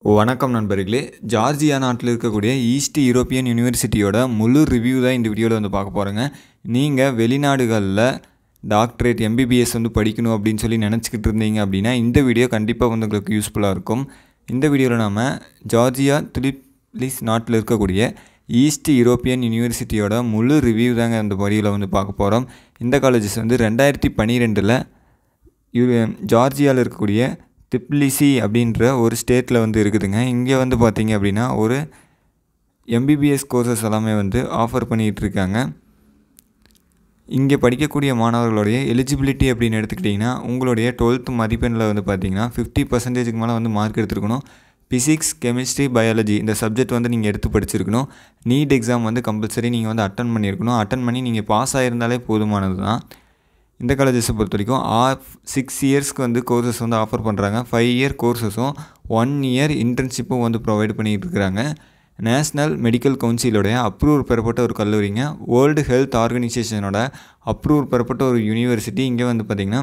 வணக்கம் நண்பர்களே ஜார்ஜியா நாட்டில் இருக்கக்கூடிய ஈஸ்ட் யூரோப்பியன் யூனிவர்சிட்டியோட முழு ரிவ்யூ தான் இந்த வீடியோவில் வந்து பார்க்க போகிறோங்க நீங்கள் வெளிநாடுகளில் டாக்டரேட் எம்பிபிஎஸ் வந்து படிக்கணும் அப்படின்னு சொல்லி நினச்சிக்கிட்டு இருந்தீங்க அப்படின்னா இந்த வீடியோ கண்டிப்பாக வந்து உங்களுக்கு யூஸ்ஃபுல்லாக இருக்கும் இந்த வீடியோவில் நம்ம ஜார்ஜியா துலிப்லிஸ் நாட்டில் இருக்கக்கூடிய ஈஸ்ட் யூரோப்பியன் யூனிவர்சிட்டியோட முழு ரிவ்யூ தாங்க இந்த வீடியோவில் வந்து பார்க்க போகிறோம் இந்த காலேஜஸ் வந்து ரெண்டாயிரத்தி பன்னிரெண்டில் ஜார்ஜியாவில் இருக்கக்கூடிய திப்லிசி அப்படின்ற ஒரு ஸ்டேட்டில் வந்து இருக்குதுங்க இங்கே வந்து பார்த்தீங்க அப்படின்னா ஒரு எம்பிபிஎஸ் கோர்சஸ் எல்லாமே வந்து ஆஃபர் பண்ணிகிட்டு இருக்காங்க இங்கே படிக்கக்கூடிய மாணவர்களுடைய எலிஜிபிலிட்டி அப்படின்னு எடுத்துக்கிட்டிங்கன்னா உங்களுடைய டுவெல்த் மதிப்பெண்ணில் வந்து பார்த்தீங்கன்னா ஃபிஃப்டி பர்சன்டேஜுக்கு மேலே வந்து மார்க் எடுத்துருக்கணும் ஃபிசிக்ஸ் கெமிஸ்ட்ரி பயாலஜி இந்த சப்ஜெக்ட் வந்து நீங்கள் எடுத்து படிச்சிருக்கணும் நீட் எக்ஸாம் வந்து கம்பல்சரி நீங்கள் வந்து அட்டன் பண்ணியிருக்கணும் அட்டன் பண்ணி நீங்கள் பாஸ் ஆகியிருந்தாலே போதுமானது தான் இந்த காலேஜஸை பொறுத்த வரைக்கும் ஆஃப் சிக்ஸ் இயர்ஸ்க்கு வந்து கோர்சஸ் வந்து ஆஃபர் பண்ணுறாங்க ஃபைவ் இயர் கோர்சஸும் ஒன் இயர் இன்டர்ன்ஷிப்பும் வந்து ப்ரொவைட் பண்ணிகிட்டு இருக்கிறாங்க நேஷ்னல் மெடிக்கல் கவுன்சிலோடைய அப்ரூவ் பெறப்பட்ட ஒரு கல்லூரிங்க வேர்ல்டு ஹெல்த் ஆர்கனைசேஷனோட அப்ரூவ் பெறப்பட்ட ஒரு யூனிவர்சிட்டி இங்கே வந்து பார்த்திங்கன்னா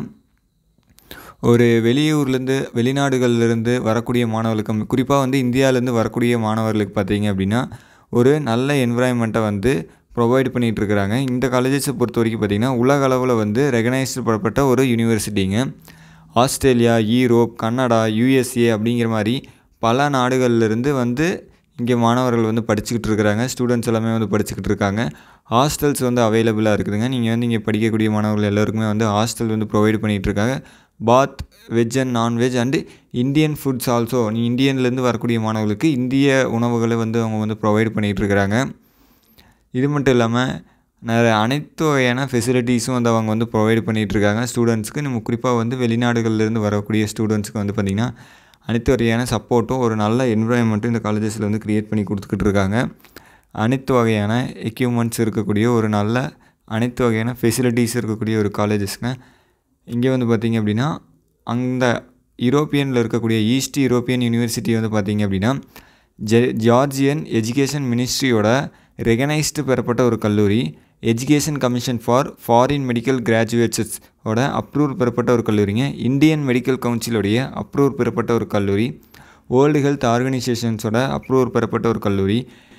ஒரு வெளியூர்லேருந்து வெளிநாடுகள்லேருந்து வரக்கூடிய மாணவர்களுக்கு குறிப்பாக வந்து இந்தியாவிலேருந்து வரக்கூடிய மாணவர்களுக்கு பார்த்தீங்க அப்படின்னா ஒரு நல்ல என்விரான்மெண்ட்டை வந்து ப்ரொவைட் பண்ணிகிட்டு இருக்கிறாங்க இந்த காலேஜஸை பொறுத்த வரைக்கும் பார்த்திங்கன்னா உலக அளவில் வந்து ரெகனைஸ்டு பண்ணப்பட்ட ஒரு யூனிவர்சிட்டிங்க ஆஸ்திரேலியா ஈரோப் கனடா யூஎஸ்ஏ அப்படிங்கிற மாதிரி பல நாடுகள்லேருந்து வந்து இங்கே மாணவர்கள் வந்து படிச்சுக்கிட்டு இருக்கிறாங்க ஸ்டூடெண்ட்ஸ் எல்லாமே வந்து படிச்சுக்கிட்டு இருக்காங்க ஹாஸ்டல்ஸ் வந்து அவைலபிளாக இருக்குதுங்க நீங்கள் வந்து இங்கே படிக்கக்கூடிய மாணவர்கள் எல்லாருக்குமே வந்து ஹாஸ்டல் வந்து ப்ரொவைட் பண்ணிகிட்டு இருக்காங்க both veg and nonveg and Indian foods also நீ இந்தியன்லேருந்து வரக்கூடிய மாணவர்களுக்கு இந்திய உணவுகளை வந்து அவங்க வந்து ப்ரொவைட் பண்ணிகிட்டு இருக்கிறாங்க இது மட்டும் இல்லாமல் நிறைய அனைத்து வகையான ஃபெசிலிட்டிஸும் வந்து அவங்க வந்து ப்ரொவைட் பண்ணிகிட்ருக்காங்க ஸ்டூடெண்ட்ஸ்க்கு நம்ம குறிப்பாக வந்து வெளிநாடுகள்லேருந்து வரக்கூடிய ஸ்டூடெண்ட்ஸ்க்கு வந்து பார்த்திங்கன்னா அனைத்து வகையான சப்போர்ட்டும் ஒரு நல்ல என்வரான்மெண்ட்டும் இந்த காலேஜஸில் வந்து க்ரியேட் பண்ணி கொடுத்துக்கிட்டு இருக்காங்க அனைத்து வகையான எக்யூப்மெண்ட்ஸ் இருக்கக்கூடிய ஒரு நல்ல அனைத்து வகையான ஃபெசிலிட்டிஸ் இருக்கக்கூடிய ஒரு காலேஜஸ்ங்க இங்கே வந்து பார்த்திங்க அப்படின்னா அந்த யூரோப்பியனில் இருக்கக்கூடிய ஈஸ்ட் யூரோப்பியன் யூனிவர்சிட்டி வந்து பார்த்திங்க அப்படின்னா ஜெ ஜார்ஜியன் எஜுகேஷன் மினிஸ்ட்ரியோட ரெகனைஸ்டு பெறப்பட்ட ஒரு கல்லூரி education commission for foreign medical கிராஜுவேட்ஸோட அப்ரூவ் பெறப்பட்ட ஒரு கல்லூரிங்க இந்தியன் மெடிக்கல் கவுன்சிலோடைய அப்ரூவ் பெறப்பட்ட ஒரு கல்லூரி வேர்ல்டு ஹெல்த் ஆர்கனைசேஷன்ஸோட அப்ரூவ் பெறப்பட்ட ஒரு கல்லூரி